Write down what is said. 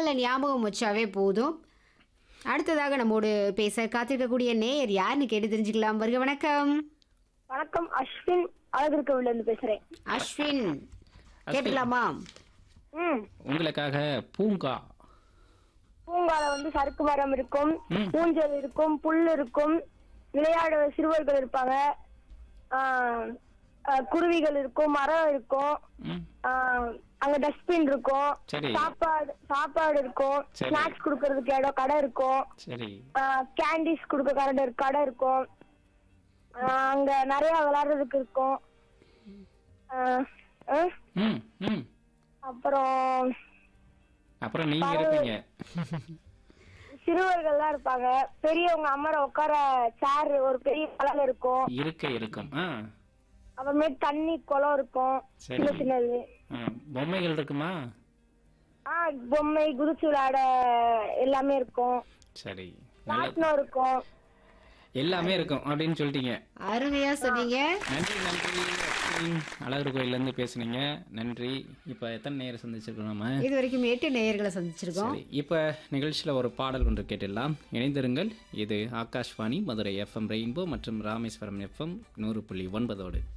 இடங்களை ஞாபகம் வச்சாவே போதும் அடுத்ததாக நம்மோடு பேச காத்திருக்கக்கூடிய நேயர் யாருன்னு கேட்டு தெரிஞ்சுக்கலாம் வருக வணக்கம் வணக்கம் அஸ்வின் அழகிருக்கவில இருந்து பேசுறேன் அஸ்வின் கேட்டுக்கலாமா ம் உங்களுக்காக பூங்கா பூங்கால வந்து சறுக்கு மரம் இருக்கும் ம். ஊஞ்சல் இருக்கும் புல் இருக்கும் விளையாட சிறுவர்கள் இருப்பாங்க ஆ, ஆ, குருவிகள் இருக்கும் மரம் இருக்கும் ம் ஆ, அங்க டஸ்ட்பின் இருக்கும் சரி. சாப்பாடு சாப்பாடு இருக்கும் சரி. ஸ்நாக்ஸ் குடுக்கறதுக்கு இடம் கடை இருக்கும் சரி கேண்டிஸ் குடுக்க கடை கடை இருக்கும் ஆ, அங்க நிறைய விளையாடுறதுக்கு இருக்கும் ஆ, ஆ, ம் ம் அப்புறம் அப்புறம் நீங்க இருப்பீங்க சிறுவர்கள்லாம் இருப்பாங்க பெரியவங்க அம்மாரை உட்கார சேர் ஒரு பெரிய பலகை இருக்கும் இருக்க இருக்கும் ஆ அப்புறமேட்டு தண்ணி குளம் இருக்கும் சரி. சின்ன சின்னது ஆ, பொம்மைகள் இருக்குமா ஆ பொம்மை குதிச்சு விளையாட எல்லாமே இருக்கும் சரி நல்ல ராட்டினம் இருக்கும் எல்லாமே இருக்கும் அப்படின்னு சொல்லிட்டீங்க அருமையா சொன்னீங்க நன்றி நன்றி அஸ்வின். அழகர் கோயிலேருந்து பேசுனீங்க நன்றி இப்போ எத்தனை நேரம் சந்திச்சிருக்கோம் நம்ம இது வரைக்கும் எட்டு நேயர்களை சந்திச்சிருக்கோம் சரி இப்போ நிகழ்ச்சியில் ஒரு பாடல் ஒன்று கேட்டிடலாம் இணைந்திருங்கள் இது ஆகாஷ்வாணி மதுரை எஃப்எம் ரெயின்போ மற்றும் ராமேஸ்வரம் எஃப்எம் நூறு புள்ளி ஒன்பதோடு